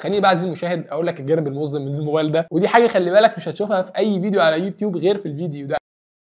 خليني بقى عزيزي المشاهد اقول لك الجانب المظلم من الموبايل ده ودي حاجه خلي بالك مش هتشوفها في اي فيديو على يوتيوب غير في الفيديو ده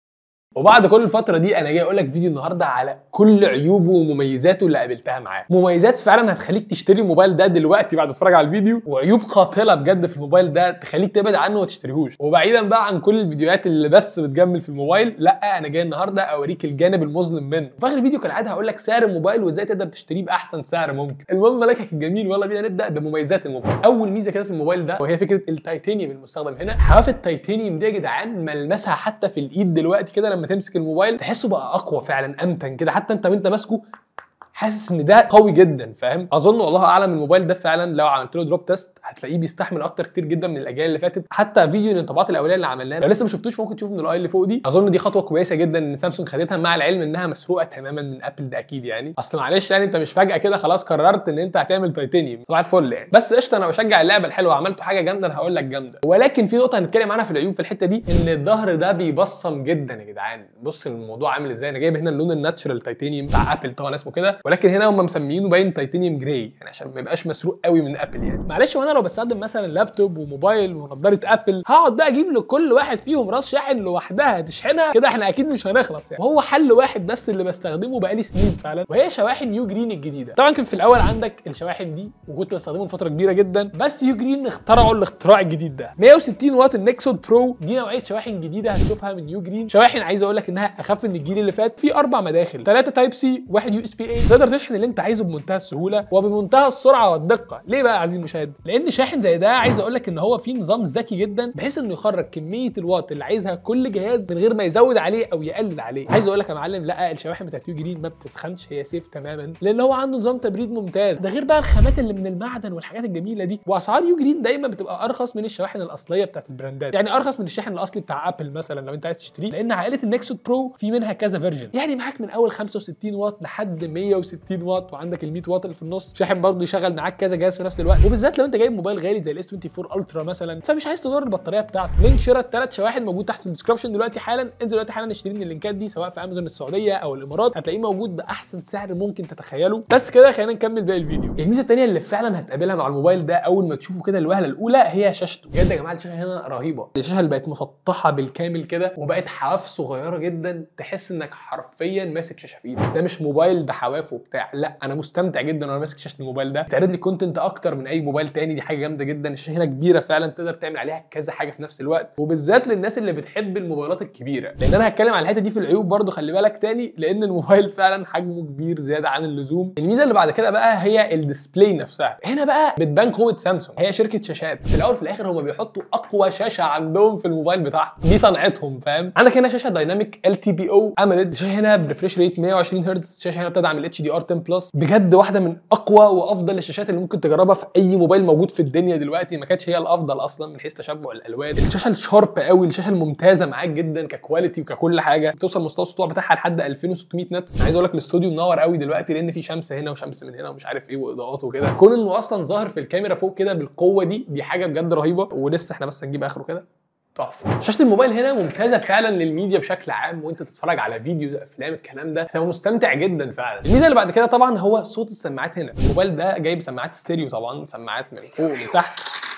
وبعد كل الفتره دي انا جاي اقول لك فيديو النهارده على كل عيوبه ومميزاته اللي قابلتها معاه مميزات فعلا هتخليك تشتري الموبايل ده دلوقتي بعد تتفرج على الفيديو وعيوب قاتله بجد في الموبايل ده تخليك تبعد عنه وما تشتريهوش وبعيدا بقى عن كل الفيديوهات اللي بس بتجمل في الموبايل لا انا جاي النهارده اوريك الجانب المظلم منه في اخر الفيديو كالعاده هقول لك سعر الموبايل وازاي تقدر تشتريه باحسن سعر ممكن المهم لك الجميل ويلا بينا نبدا بمميزات الموبايل اول ميزه كده في الموبايل ده وهي فكره التيتانيوم المستخدم هنا حواف التيتانيوم دي يا جدعان ملمسها حتى في الايد دلوقتي كده لما تمسك الموبايل تحسه بقى اقوى فعلا امتن كده حتى انت وانت ماسكه حاسس ان ده قوي جدا فاهم اظن والله اعلم الموبايل ده فعلا لو عملت له دروب تيست هتلاقيه بيستحمل اكتر كتير جدا من الاجيال اللي فاتت حتى فيديو الانطباعات الاوليه اللي عملناها لو لسه ما شفتوش ممكن تشوف من الاي اللي فوق دي اظن دي خطوه كويسه جدا ان سامسونج خدتها مع العلم انها مسروقه تماما من ابل ده اكيد يعني اصل معلش يعني انت مش فجاه كده خلاص قررت ان انت هتعمل تيتانيوم صباح الفل يعني بس قشطه انا بشجع اللعبه الحلوه عملتوا حاجه جامده انا هقول لك جامده ولكن في نقطه هنتكلم عنها في العيوب في الحته دي ان الظهر ده بيبصم جدا يا جدعان بص الموضوع عامل ازاي انا جايب هنا اللون الناتشرال تيتانيوم بتاع ابل طبعا اسمه كده ولكن هنا هم مسمينه باين تيتانيوم جراي يعني عشان ما يبقاش مسروق قوي من ابل يعني معلش وانا لو بستخدم مثلا لابتوب وموبايل ونضاره ابل هقعد بقى اجيب لكل واحد فيهم راس شاحن لوحدها تشحنها كده احنا اكيد مش هنخلص يعني وهو حل واحد بس اللي بستخدمه بقالي سنين فعلا وهي شواحن يو جرين الجديده طبعا كان في الاول عندك الشواحن دي وكنت بستخدمهم فتره كبيره جدا بس يو جرين اخترعوا الاختراع الجديد ده 160 واط النكسود برو دي نوعيه شواحن جديده هتشوفها من يو جرين شواحن عايز اقول لك انها اخف من الجيل اللي فات في اربع مداخل ثلاثه تايب سي واحد يو اس بي اي تقدر تشحن اللي انت عايزه بمنتهى السهوله وبمنتهى السرعه والدقه ليه بقى يا عزيزي المشاهد لان شاحن زي ده عايز اقول لك ان هو فيه نظام ذكي جدا بحيث انه يخرج كميه الواط اللي عايزها كل جهاز من غير ما يزود عليه او يقلل عليه عايز اقول لك يا معلم لا الشواحن بتاعت يو جرين ما بتسخنش هي سيف تماما لان هو عنده نظام تبريد ممتاز ده غير بقى الخامات اللي من المعدن والحاجات الجميله دي واسعار يو جرين دايما بتبقى ارخص من الشواحن الاصليه بتاعت البراندات يعني ارخص من الشاحن الاصلي بتاع ابل مثلا لو انت عايز تشتريه لان عائله النكسود برو في منها كذا فيرجن يعني معاك من اول 65 واط لحد 160 واط وعندك ال 100 واط اللي في النص شاحن برضه يشغل معاك كذا جهاز في نفس الوقت وبالذات لو انت جايب موبايل غالي زي الاس 24 الترا مثلا فمش عايز تدور البطاريه بتاعته لينك شراء الثلاث شواحن موجود تحت في الديسكربشن دلوقتي حالا انزل دلوقتي حالا اشتري من اللينكات دي سواء في امازون السعوديه او الامارات هتلاقيه موجود باحسن سعر ممكن تتخيله بس كده خلينا نكمل باقي الفيديو الميزه الثانيه اللي فعلا هتقابلها مع الموبايل ده اول ما تشوفه كده الوهله الاولى هي شاشته بجد يا جماعه الشاشه هنا رهيبه الشاشه اللي بقت مسطحه بالكامل كده وبقت حواف صغيره جدا تحس انك حرفيا ماسك شاشه في ايدك ده مش موبايل بحواف وبتاع لا انا مستمتع جدا وانا ماسك شاشه الموبايل ده بتعرض لي كونتنت اكتر من اي موبايل تاني دي حاجه جامده جدا الشاشه هنا كبيره فعلا تقدر تعمل عليها كذا حاجه في نفس الوقت وبالذات للناس اللي بتحب الموبايلات الكبيره لان انا هتكلم على الحته دي في العيوب برضو خلي بالك تاني لان الموبايل فعلا حجمه كبير زياده عن اللزوم الميزه اللي بعد كده بقى هي الديسبلاي نفسها هنا بقى بتبان قوه سامسونج هي شركه شاشات في الاول في الاخر هم بيحطوا اقوى شاشه عندهم في الموبايل بتاعهم دي صنعتهم فاهم عندك هنا شاشه دايناميك ال تي بي او اموليد الشاشه هنا بريفريش ريت 120 هرتز الشاشه هنا بتدعم الاتش دي ار 10 بلس بجد واحده من اقوى وافضل الشاشات اللي ممكن تجربها في اي موبايل موجود في الدنيا دلوقتي ما كانتش هي الافضل اصلا من حيث تشبع الالوان الشاشه الشارب قوي الشاشه الممتازه معاك جدا ككواليتي وككل حاجه بتوصل مستوى السطوع بتاعها لحد 2600 نتس عايز اقول لك الاستوديو منور قوي دلوقتي لان في شمس هنا وشمس من هنا ومش عارف ايه واضاءات وكده كون انه اصلا ظاهر في الكاميرا فوق كده بالقوه دي دي حاجه بجد رهيبه ولسه احنا بس هنجيب اخره كده تحفه شاشه الموبايل هنا ممتازه فعلا للميديا بشكل عام وانت تتفرج على فيديوز افلام الكلام ده هتبقى مستمتع جدا فعلا الميزه اللي بعد كده طبعا هو صوت السماعات هنا الموبايل ده جايب سماعات ستيريو طبعا سماعات من فوق ومن تحت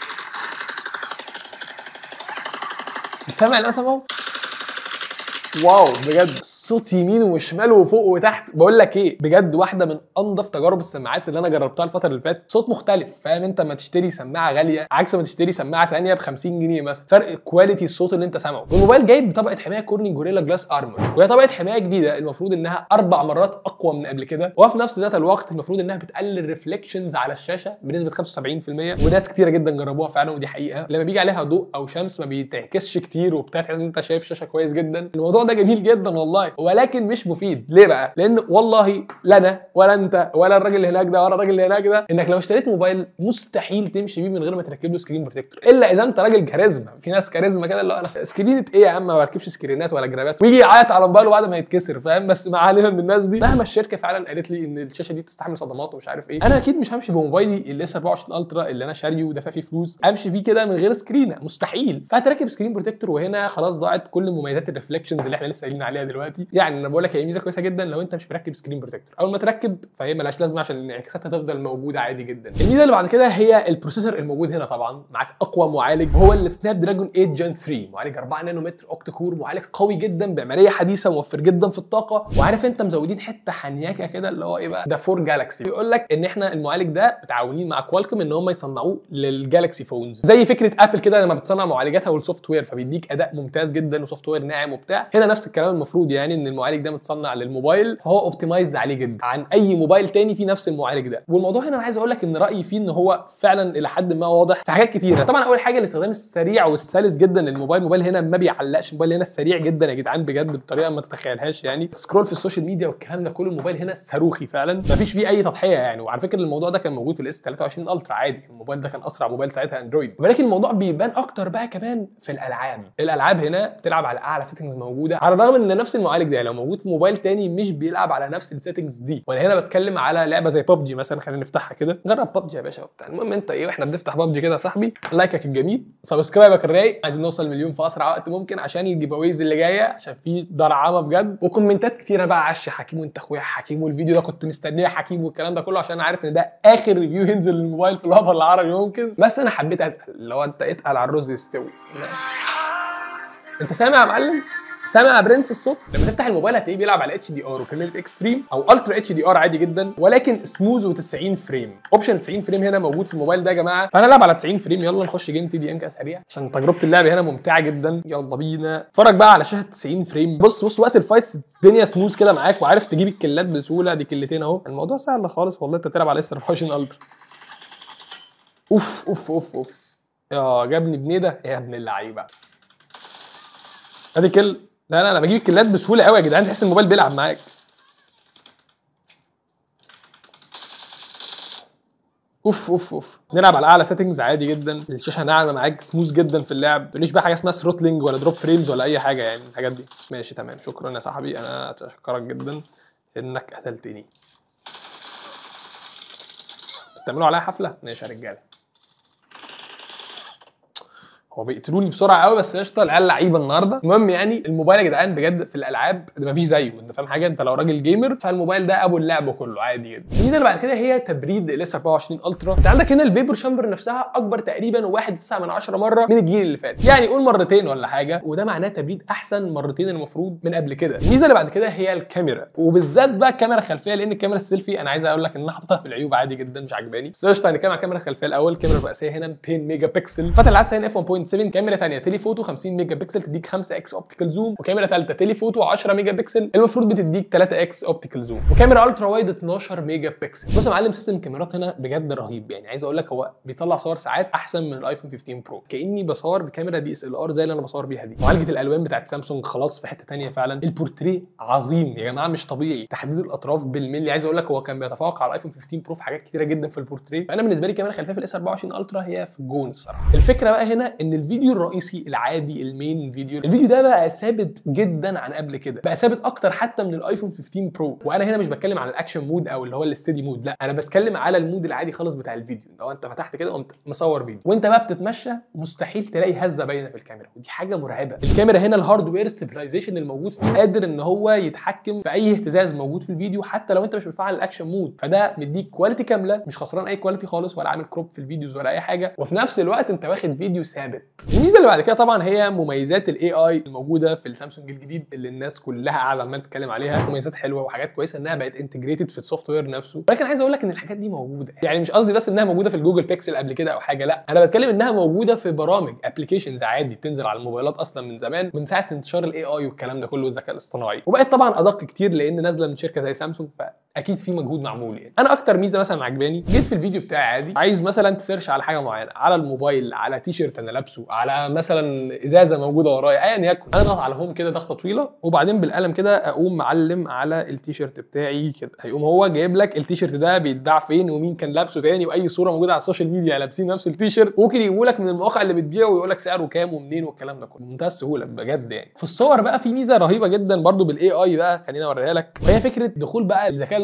سامع اللي انا سامعه واو بجد صوت يمين وشمال وفوق وتحت بقول لك ايه بجد واحده من انضف تجارب السماعات اللي انا جربتها الفتره اللي فاتت صوت مختلف فاهم انت ما تشتري سماعه غاليه عكس ما تشتري سماعه ثانيه ب 50 جنيه مثلا فرق كواليتي الصوت اللي انت سامعه والموبايل جايب بطبقه حمايه كورنينج جوريلا جلاس ارمور وهي طبقه حمايه جديده المفروض انها اربع مرات اقوى من قبل كده وفي نفس ذات الوقت المفروض انها بتقلل ريفليكشنز على الشاشه بنسبه 75% وناس كتيره جدا جربوها فعلا ودي حقيقه لما بيجي عليها ضوء او شمس ما بيتعكسش كتير وبتاع تحس ان انت شايف شاشه كويس جدا الموضوع ده جميل جدا والله ولكن مش مفيد ليه بقى لان والله لا انا ولا انت ولا الراجل اللي هناك ده ولا الراجل اللي هناك ده انك لو اشتريت موبايل مستحيل تمشي بيه من غير ما تركب له سكرين بروتكتور الا اذا انت راجل كاريزما في ناس كاريزما كده اللي هو انا سكرينه ايه يا عم ما بركبش سكرينات ولا جرابات ويجي يعيط على موبايله بعد ما يتكسر فاهم بس ما علينا من الناس دي مهما الشركه فعلا قالت لي ان الشاشه دي بتستحمل صدمات ومش عارف ايه انا اكيد مش همشي بموبايلي الاس 24 الترا اللي انا شاريه ودافع فيه فلوس امشي بيه كده من غير سكرينه مستحيل فهتركب سكرين بروتكتور وهنا خلاص ضاعت كل مميزات الريفلكشنز اللي احنا لسه قايلين عليها دلوقتي دي يعني انا بقول لك هي ميزه كويسه جدا لو انت مش مركب سكرين بروتكتور اول ما تركب فهي ملهاش لازمه عشان الانعكاسات هتفضل موجوده عادي جدا الميزه اللي بعد كده هي البروسيسور الموجود هنا طبعا معاك اقوى معالج هو السناب دراجون 8 جن 3 معالج 4 نانومتر اوكتا كور معالج قوي جدا بعمليه حديثه موفر جدا في الطاقه وعارف انت مزودين حته حنيكه كده اللي هو ايه بقى ده 4 جالاكسي بيقول لك ان احنا المعالج ده متعاونين مع كوالكوم ان هم يصنعوه للجالكسي فونز زي فكره ابل كده لما بتصنع معالجاتها والسوفت وير فبيديك اداء ممتاز جدا وسوفت وير ناعم وبتاع هنا نفس الكلام المفروض يعني ان المعالج ده متصنع للموبايل فهو اوبتمايزد عليه جدا عن اي موبايل تاني فيه نفس المعالج ده والموضوع هنا انا عايز اقول لك ان رايي فيه ان هو فعلا الى حد ما واضح في حاجات كتيره طبعا اول حاجه الاستخدام السريع والسلس جدا للموبايل الموبايل هنا ما بيعلقش الموبايل هنا سريع جدا يا جدعان بجد بطريقه ما تتخيلهاش يعني سكرول في السوشيال ميديا والكلام ده كله الموبايل هنا صاروخي فعلا ما فيش فيه اي تضحيه يعني وعلى فكره الموضوع ده كان موجود في الاس 23 الترا عادي الموبايل ده كان اسرع موبايل ساعتها اندرويد ولكن الموضوع بيبان اكتر بقى كمان في الالعاب الالعاب هنا بتلعب على اعلى سيتنجز موجوده على الرغم ان نفس المعالج ده لو موجود في موبايل تاني مش بيلعب على نفس السيتنجز دي وانا هنا بتكلم على لعبه زي ببجي مثلا خلينا نفتحها كده جرب ببجي يا باشا وبتاع المهم انت ايه واحنا بنفتح ببجي كده يا صاحبي لايكك الجميل سبسكرايبك الرايق عايزين نوصل مليون في اسرع وقت ممكن عشان الجيف اويز اللي جايه عشان في درعمه بجد وكومنتات كتيره بقى عش حكيم وانت اخويا حكيم والفيديو ده كنت مستنيه حكيم والكلام ده كله عشان انا عارف ان ده اخر ريفيو ينزل للموبايل في الوطن العربي ممكن بس انا حبيت اتقل لو انت اتقل على الرز يستوي انت سامع يا معلم سامع يا برنس الصوت لما تفتح الموبايل هتلاقيه بيلعب على اتش دي ار وفريم اكستريم او الترا اتش دي ار عادي جدا ولكن سموز و90 فريم اوبشن 90 فريم هنا موجود في الموبايل ده يا جماعه فانا العب على 90 فريم يلا نخش جيم تي دي ام سريع عشان تجربه اللعب هنا ممتعه جدا يلا بينا اتفرج بقى على شاشه 90 فريم بص بص وقت الفايتس الدنيا سموز كده معاك وعارف تجيب الكلات بسهوله دي كلتين اهو الموضوع سهل خالص والله انت تلعب على اس 24 الترا اوف اوف اوف اوف يا جابني بنيده يا ابن اللعيبه ادي كل لا لا انا بجيب الكلات بسهوله قوي يا جدعان تحس الموبايل بيلعب معاك اوف اوف اوف نلعب على اعلى سيتنجز عادي جدا الشاشه ناعمه معاك سموث جدا في اللعب مفيش بقى حاجه اسمها ثروتلينج ولا دروب فريمز ولا اي حاجه يعني الحاجات دي ماشي تمام شكرا يا صاحبي انا اتشكرك جدا انك قتلتني بتعملوا عليا حفله ماشي يا رجاله هو بيقتلوني بسرعه قوي بس قشطه العيال لعيبه النهارده المهم يعني الموبايل يا جدعان بجد في الالعاب ده مفيش زيه انت فاهم حاجه انت لو راجل جيمر فالموبايل ده ابو اللعب كله عادي جدا الميزه اللي بعد كده هي تبريد الاس 24 الترا انت عندك هنا الفيبر شامبر نفسها اكبر تقريبا 1.9 من 10 مره من الجيل اللي فات يعني قول مرتين ولا حاجه وده معناه تبريد احسن مرتين المفروض من قبل كده الميزه اللي بعد كده هي الكاميرا وبالذات بقى الكاميرا الخلفيه لان الكاميرا السيلفي انا عايز اقول لك ان انا حاططها في العيوب عادي جدا مش عاجباني بس قشطه هنتكلم على الكاميرا الخلفيه الاول الكاميرا الرئيسيه هنا 200 ميجا بكسل فتح العدسه هنا اف 1.7 كاميرا ثانيه تيلي فوتو 50 ميجا بكسل تديك 5 اكس اوبتيكال زوم وكاميرا ثالثه تيلي فوتو 10 ميجا بكسل المفروض بتديك 3 اكس اوبتيكال زوم وكاميرا الترا وايد 12 ميجا بكسل بص يا معلم سيستم الكاميرات هنا بجد رهيب يعني عايز اقول لك هو بيطلع صور ساعات احسن من الايفون 15 برو كاني بصور بكاميرا دي اس ال ار زي اللي انا بصور بيها دي معالجه الالوان بتاعت سامسونج خلاص في حته ثانيه فعلا البورتريه عظيم يا جماعه مش طبيعي تحديد الاطراف بالملي عايز اقول لك هو كان بيتفوق على الايفون 15 برو في حاجات كتيره جدا في البورتريه فانا بالنسبه لي كاميرا خلفيه في الاس 24 الترا هي في الجون الصراحه الفكره بقى هنا ان الفيديو الرئيسي العادي المين فيديو الفيديو ده بقى ثابت جدا عن قبل كده بقى ثابت اكتر حتى من الايفون 15 برو وانا هنا مش بتكلم عن الاكشن مود او اللي هو الاستدي مود لا انا بتكلم على المود العادي خالص بتاع الفيديو لو انت فتحت كده قمت مصور فيديو وانت بقى بتتمشى مستحيل تلاقي هزه باينه في الكاميرا ودي حاجه مرعبه الكاميرا هنا الهاردوير ستابلايزيشن الموجود فيه قادر ان هو يتحكم في اي اهتزاز موجود في الفيديو حتى لو انت مش بتفعل الاكشن مود فده مديك كواليتي كامله مش خسران اي كواليتي خالص ولا عامل كروب في الفيديوز ولا اي حاجه وفي نفس الوقت انت واخد فيديو ثابت الميزه اللي بعد كده طبعا هي مميزات الاي اي الموجوده في السامسونج الجديد اللي الناس كلها قاعده عماله تتكلم عليها مميزات حلوه وحاجات كويسه انها بقت انتجريتد في السوفت وير نفسه ولكن عايز اقول لك ان الحاجات دي موجوده يعني مش قصدي بس انها موجوده في الجوجل بيكسل قبل كده او حاجه لا انا بتكلم انها موجوده في برامج ابلكيشنز عادي بتنزل على الموبايلات اصلا من زمان من ساعه انتشار الاي اي والكلام ده كله والذكاء الاصطناعي وبقت طبعا ادق كتير لان نازله من شركه زي سامسونج فاكيد في مجهود معمول يعني انا اكتر ميزه مثلا عجباني جيت في الفيديو بتاعي عادي عايز مثلا تسيرش على حاجه معينه على الموبايل على تي شيرت انا لابسه على مثلا ازازه موجوده ورايا ايا يكن انا اضغط على هوم كده ضغطه طويله وبعدين بالقلم كده اقوم معلم على التيشيرت بتاعي كده هيقوم هو جايب لك التيشيرت ده بيتباع فين ومين كان لابسه تاني واي صوره موجوده على السوشيال ميديا لابسين نفس التيشيرت ممكن يجيبوا لك من المواقع اللي بتبيعه ويقول لك سعره كام ومنين والكلام ده كله بمنتهى السهوله بجد يعني في الصور بقى في ميزه رهيبه جدا برضو بالاي اي بقى خليني اوريها لك وهي فكره دخول بقى الذكاء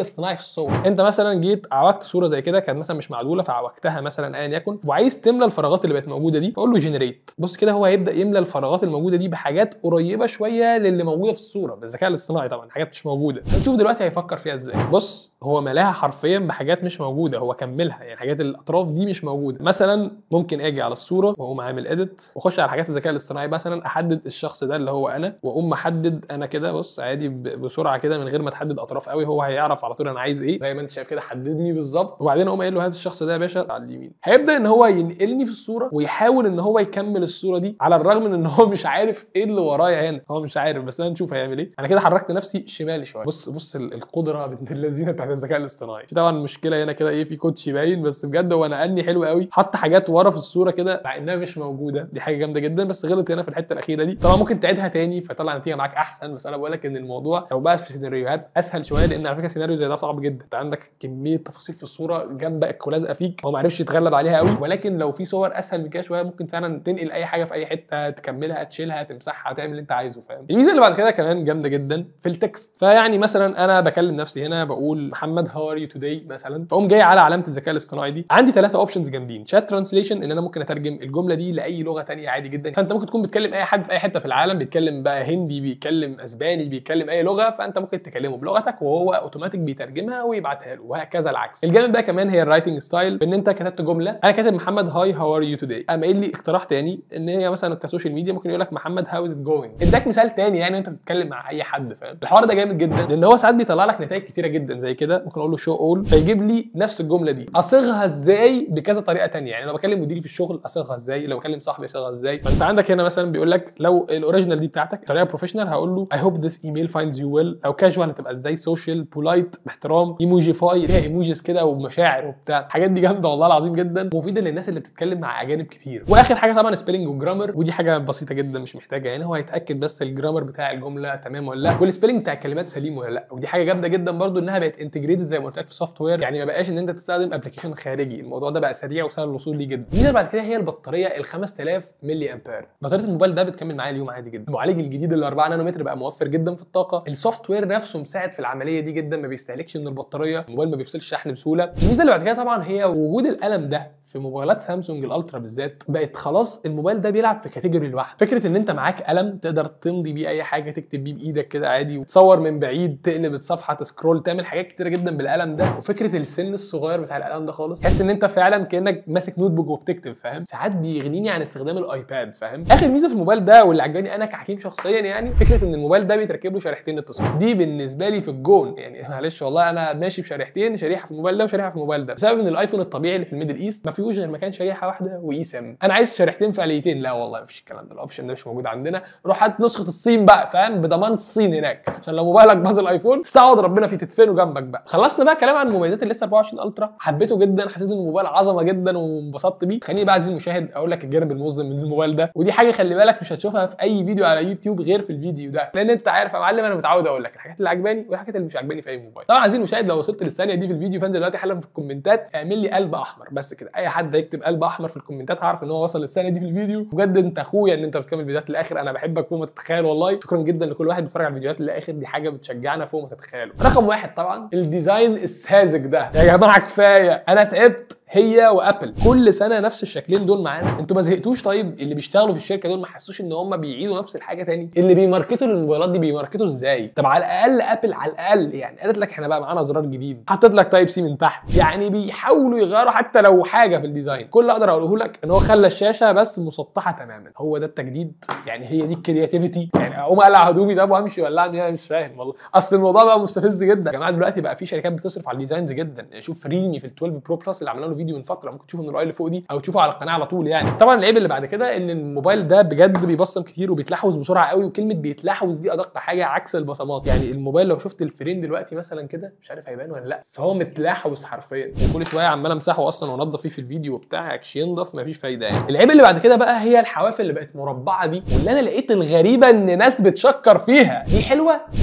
الاصطناعي في الصور انت مثلا جيت عوجت صوره زي كده كانت مثلا مش معدوله فعوجتها مثلا ايا يكن وعايز تملى الفراغات اللي بقت موجوده دي فقول له جنريت بص كده هو هيبدا يملى الفراغات الموجوده دي بحاجات قريبه شويه للي موجوده في الصوره بالذكاء الاصطناعي طبعا حاجات مش موجوده هنشوف دلوقتي هيفكر فيها ازاي بص هو ملاها حرفيا بحاجات مش موجوده هو كملها يعني حاجات الاطراف دي مش موجوده مثلا ممكن اجي على الصوره واقوم عامل اديت واخش على حاجات الذكاء الاصطناعي مثلا احدد الشخص ده اللي هو انا واقوم محدد انا كده بص عادي ب- بسرعه كده من غير ما تحدد اطراف قوي هو هيعرف على طول انا عايز ايه زي ما انت شايف كده حددني بالظبط وبعدين اقوم قايل له هات الشخص ده يا باشا على اليمين هيبدا ان هو ينقلني في الصوره ويحاول ان هو يكمل الصوره دي على الرغم من ان هو مش عارف ايه اللي ورايا هنا هو مش عارف بس انا نشوف هيعمل ايه انا كده حركت نفسي شمالي شويه بص بص ال- القدره بنت اللذينه بتاعت الذكاء الاصطناعي في طبعا مشكله هنا كده ايه في كوتش باين بس بجد هو نقلني حلو قوي حط حاجات ورا في الصوره كده مع انها مش موجوده دي حاجه جامده جدا بس غلط هنا في الحته الاخيره دي طبعا ممكن تعيدها تاني فيطلع نتيجه معاك احسن بس انا بقول لك ان الموضوع لو بقى في سيناريوهات اسهل شويه لان على فكره سيناريو زي ده صعب جدا انت عندك كميه تفاصيل في الصوره جنبك ولازقه فيك هو ما عرفش يتغلب عليها قوي ولكن لو في صور اسهل من كده شويه ممكن فعلا تنقل اي حاجه في اي حته تكملها تشيلها تمسحها تعمل اللي انت عايزه فاهم الميزه اللي بعد كده كمان جامده جدا في التكست فيعني مثلا انا بكلم نفسي هنا بقول محمد هاو ار يو توداي مثلا فاقوم جاي على علامه الذكاء الاصطناعي دي عندي ثلاثه اوبشنز جامدين شات ترانسليشن ان انا ممكن اترجم الجمله دي لاي لغه تانية عادي جدا فانت ممكن تكون بتكلم اي حد في اي حته في العالم بيتكلم بقى هندي بيتكلم اسباني بيتكلم اي لغه فانت ممكن تكلمه بلغتك وهو اوتوماتيك بيترجمها ويبعتها له وهكذا العكس الجامد بقى كمان هي الرايتنج ستايل ان انت كتبت جمله انا كاتب محمد هاي هاو ار يو توداي قام قايل لي اقتراح تاني ان هي مثلا كسوشيال ميديا ممكن يقول لك محمد هاو از ات جوينج اداك مثال تاني يعني وانت بتتكلم مع اي حد فاهم الحوار ده جامد جدا لان هو ساعات بيطلع لك نتائج كتيره جدا زي كده ممكن اقول له شو اول فيجيب لي نفس الجمله دي اصيغها ازاي بكذا طريقه تانية يعني لو بكلم مديري في الشغل اصيغها ازاي لو بكلم صاحبي اصيغها ازاي فانت عندك هنا مثلا بيقول لك لو الاوريجينال دي بتاعتك طريقه بروفيشنال هقول له اي هوب ذس ايميل فايندز يو ويل او كاجوال هتبقى ازاي سوشيال بولايت باحترام ايموجيفاي فيها ايموجيز كده ومشاعر وبتاع الحاجات دي جامده والله العظيم جدا مفيده للناس اللي بتتكلم مع اجانب كتير واخر حاجه طبعا سبيلنج وجرامر ودي حاجه بسيطه جدا مش محتاجه يعني هو هيتاكد بس الجرامر بتاع الجمله تمام ولا لا والسبيلنج بتاع الكلمات سليم ولا لا ودي حاجه جامده جدا برضو انها بقت انتجريتد زي ما قلت لك في سوفت وير يعني ما بقاش ان انت تستخدم ابلكيشن خارجي الموضوع ده بقى سريع وسهل الوصول ليه جدا الميزه بعد كده هي البطاريه ال 5000 ملي امبير بطاريه الموبايل ده بتكمل معايا اليوم عادي جدا المعالج الجديد ال 4 نانومتر بقى موفر جدا في الطاقه السوفت وير نفسه مساعد في العمليه دي جدا ما بيستهلكش من البطاريه الموبايل ما بيفصلش شحن بسهوله الميزه اللي بعد كده طبعا هي وجود القلم ده في موبايلات سامسونج الالترا بالذات بقت خلاص الموبايل ده بيلعب في كاتيجوري لوحده فكره ان انت معاك قلم تقدر تمضي بيه اي حاجه تكتب بيه بايدك كده عادي وتصور من بعيد تقلب الصفحه تسكرول تعمل حاجات كتيره جدا بالقلم ده وفكره السن الصغير بتاع القلم ده خالص تحس ان انت فعلا كانك ماسك نوت بوك وبتكتب فاهم ساعات بيغنيني عن استخدام الايباد فاهم اخر ميزه في الموبايل ده واللي عجباني انا كحكيم شخصيا يعني فكره ان الموبايل ده بيتركب له شريحتين اتصال دي بالنسبه لي في الجون يعني معلش والله انا ماشي بشريحتين شريحه في الموبايل ده وشريحه في الموبايل ده بسبب ان الايفون الطبيعي اللي في الميدل ايست ما فيهوش غير مكان شريحه واحده واي سم انا عايز شريحتين فعليتين لا والله مفيش الكلام ده الاوبشن ده مش موجود عندنا روح هات نسخه الصين بقى فاهم بضمان الصين هناك عشان لو موبايلك باظ الايفون استعوض ربنا فيه تدفنه جنبك بقى خلصنا بقى كلام عن مميزات الاس 24 الترا حبيته جدا حسيت ان الموبايل عظمه جدا وانبسطت بيه خليني بقى عزيزي المشاهد اقول لك الجانب المظلم من الموبايل ده ودي حاجه خلي بالك مش هتشوفها في اي فيديو على يوتيوب غير في الفيديو ده لان انت عارف يا معلم انا متعود اقول لك الحاجات اللي عجباني والحاجات اللي مش عجباني في اي موبايل طبعا عايزين المشاهد لو وصلت للثانيه دي في الفيديو فانزل دلوقتي حالا في الكومنتات اعمل لي قلب احمر بس كده اي حد يكتب قلب احمر في الكومنتات هعرف ان هو وصل للثانيه دي في الفيديو بجد انت اخويا ان انت بتكمل فيديوهات للاخر انا بحبك فوق ما تتخيل والله شكرا جدا لكل واحد بيتفرج على الفيديوهات للاخر دي حاجه بتشجعنا فوق ما تتخيلوا رقم واحد طبعا الديزاين الساذج ده يا جماعه كفايه انا تعبت هي وابل كل سنه نفس الشكلين دول معانا انتوا ما زهقتوش طيب اللي بيشتغلوا في الشركه دول ما حسوش ان هم بيعيدوا نفس الحاجه تاني اللي بيماركتوا للموبايلات دي بيماركتوا ازاي طب على الاقل ابل على الاقل يعني قالت لك احنا بقى معانا زرار جديد حطيت لك تايب سي من تحت يعني بيحاولوا يغيروا حتى لو حاجه في الديزاين كل اللي اقدر اقوله لك ان هو خلى الشاشه بس مسطحه تماما هو ده التجديد يعني هي دي الكرياتيفيتي يعني اقوم اقلع هدومي ده وامشي ولا اعمل إيه؟ انا مش فاهم والله اصل الموضوع بقى مستفز جدا يا جماعه دلوقتي بقى في شركات بتصرف على الديزاينز جدا شوف ريلمي في ال 12 برو بلس اللي عملنا له فيديو من فتره ممكن تشوفه من الرأي اللي فوق دي او تشوفه على القناه على طول يعني طبعا العيب اللي بعد كده ان الموبايل ده بجد بيبصم كتير وبيتلحوظ بسرعه قوي وكلمه بيتلحوظ دي ادق حاجه عكس البصمات يعني الموبايل لو شفت الفريم دلوقتي مثلا كده مش عارف هيبان ولا لا بس هو متلحوظ حرفيا وكل شويه عمال امسحه اصلا وانضف فيه في الفيديو وبتاع عشان ينضف مفيش فايده يعني العيب اللي بعد كده بقى هي الحواف اللي بقت مربعه دي واللي انا لقيت الغريبه ان ناس بتشكر فيها دي حلوه وات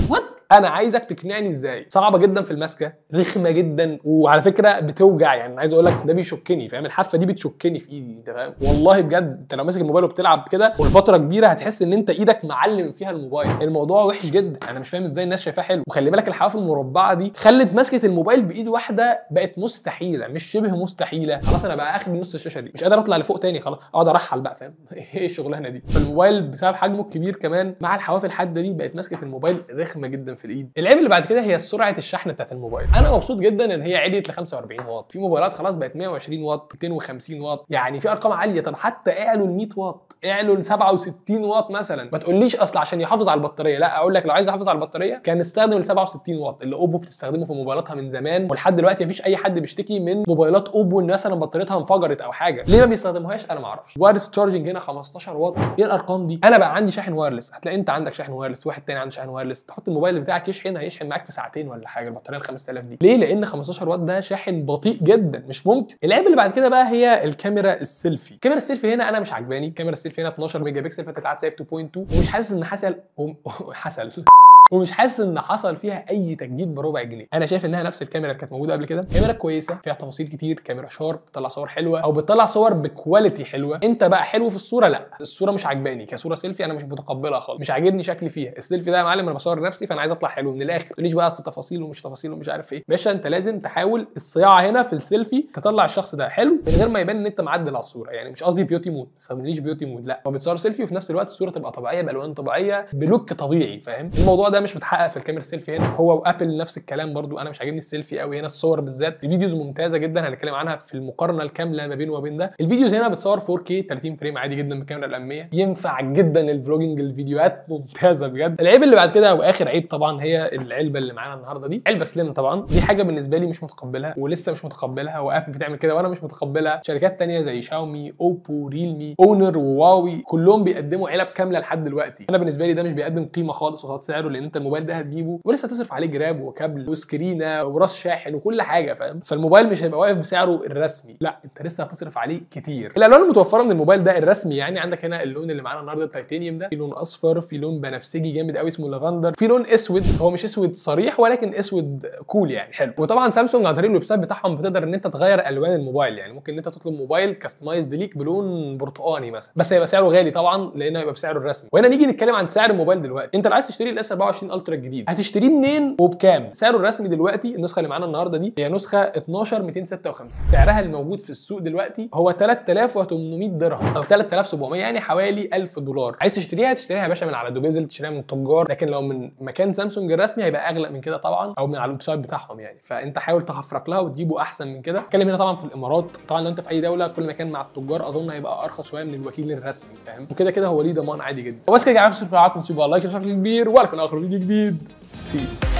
انا عايزك تقنعني ازاي صعبه جدا في المسكه رخمه جدا وعلى فكره بتوجع يعني عايز اقول لك ده بيشكني فاهم الحافه دي بتشكني في ايدي انت فاهم والله بجد انت لو ماسك الموبايل وبتلعب كده ولفتره كبيره هتحس ان انت ايدك معلم فيها الموبايل الموضوع وحش جدا انا مش فاهم ازاي الناس شايفاه حلو وخلي بالك الحواف المربعه دي خلت مسكه الموبايل بايد واحده بقت مستحيله مش شبه مستحيله خلاص انا بقى اخد نص الشاشه دي مش قادر اطلع لفوق تاني خلاص اقعد ارحل بقى فاهم ايه الشغلانه دي فالموبايل بسبب حجمه الكبير كمان مع الحواف الحاده دي بقت مسكه الموبايل رخمه جدا في الايد العيب اللي بعد كده هي سرعه الشحن بتاعت الموبايل انا مبسوط جدا ان هي عليت ل 45 واط في موبايلات خلاص بقت 120 واط 250 واط يعني في ارقام عاليه طب حتى اعلوا ل 100 واط اعلوا ل 67 واط مثلا ما تقوليش اصل عشان يحافظ على البطاريه لا اقول لك لو عايز يحافظ على البطاريه كان نستخدم ال 67 واط اللي اوبو بتستخدمه في موبايلاتها من زمان ولحد دلوقتي مفيش اي حد بيشتكي من موبايلات اوبو ان مثلا بطاريتها انفجرت او حاجه ليه ما بيستخدموهاش انا ما اعرفش وايرلس تشارجنج هنا 15 واط ايه الارقام دي انا بقى عندي شاحن وايرلس هتلاقي انت عندك شاحن وايرلس واحد تاني عنده شاحن وايرلس تحط الموبايل بتاعك يشحن هيشحن معاك في ساعتين ولا حاجه البطاريه ال 5000 دي ليه لان 15 واط ده شاحن بطيء جدا مش ممكن العيب اللي بعد كده بقى هي الكاميرا السيلفي الكاميرا السيلفي هنا انا مش عجباني الكاميرا السيلفي هنا 12 ميجا بكسل فتتعاد سايب 2.2 ومش حاسس ان حصل حصل ومش حاسس ان حصل فيها اي تجديد بربع جنيه انا شايف انها نفس الكاميرا اللي كانت موجوده قبل كده كاميرا كويسه فيها تفاصيل كتير كاميرا شارب بتطلع صور حلوه او بتطلع صور بكواليتي حلوه انت بقى حلو في الصوره لا الصوره مش عجباني كصوره سيلفي انا مش متقبلها خالص مش عاجبني شكلي فيها السيلفي ده يا معلم انا بصور نفسي فانا عايز اطلع حلو من الاخر تقوليش بقى اصل تفاصيل ومش تفاصيل ومش عارف ايه باشا انت لازم تحاول الصياعه هنا في السيلفي تطلع الشخص ده حلو من غير ما يبان ان انت معدل على الصوره يعني مش قصدي بيوتي مود ما تستخدمليش بيوتي مود لا هو بتصور سيلفي وفي نفس الوقت الصوره تبقى طبيعيه بالوان طبيعيه بلوك طبيعي فاهم الموضوع ده مش متحقق في الكاميرا السيلفي هنا هو وابل نفس الكلام برضو انا مش عاجبني السيلفي قوي هنا الصور بالذات الفيديوز ممتازه جدا هنتكلم عنها في المقارنه الكامله ما بينه وبين ده الفيديوز هنا بتصور 4K 30 فريم عادي جدا بالكاميرا الاماميه ينفع جدا للفلوجينج الفيديوهات ممتازه بجد العيب اللي بعد كده واخر عيب طبعا هي العلبه اللي معانا النهارده دي علبه سليم طبعا دي حاجه بالنسبه لي مش متقبلها ولسه مش متقبلها وابل بتعمل كده وانا مش متقبلها شركات تانية زي شاومي اوبو ريلمي اونر وواوي كلهم بيقدموا علب كامله لحد دلوقتي انا بالنسبه لي ده مش بيقدم قيمه خالص قصاد سعره لان انت الموبايل ده هتجيبه ولسه تصرف عليه جراب وكابل وسكرينه وراس شاحن وكل حاجه فاهم فالموبايل مش هيبقى واقف بسعره الرسمي لا انت لسه هتصرف عليه كتير الالوان المتوفره من الموبايل ده الرسمي يعني عندك هنا اللون اللي معانا النهارده التيتانيوم ده في لون اصفر في لون بنفسجي جامد قوي اسمه لافندر في لون اسود هو مش اسود صريح ولكن اسود كول يعني حلو وطبعا سامسونج عن طريق الويب سايت بتاعهم بتقدر ان انت تغير الوان الموبايل يعني ممكن ان انت تطلب موبايل كاستمايزد ليك بلون برتقاني مثلا بس هيبقى سعره غالي طبعا لانه هيبقى بسعره الرسمي وهنا نيجي نتكلم عن سعر الموبايل دلوقتي انت لو عايز تشتري الاس 24 الترا الجديد هتشتريه منين وبكام سعره الرسمي دلوقتي النسخه اللي معانا النهارده دي هي نسخه 12 256 سعرها الموجود في السوق دلوقتي هو 3800 درهم او 3700 يعني حوالي 1000 دولار عايز تشتريها تشتريها يا باشا من على دوبيزل تشتريها من التجار لكن لو من مكان سامسونج الرسمي هيبقى اغلى من كده طبعا او من على الويب سايت بتاعهم يعني فانت حاول تحفرك لها وتجيبه احسن من كده اتكلم هنا طبعا في الامارات طبعا لو انت في اي دوله كل مكان مع التجار اظن هيبقى ارخص شويه من الوكيل الرسمي فاهم وكده كده هو ليه ضمان عادي جدا وبس كده يا جماعه لايك وتسيبوا لايك بشكل كبير ولكن اخر فيديو جديد بيس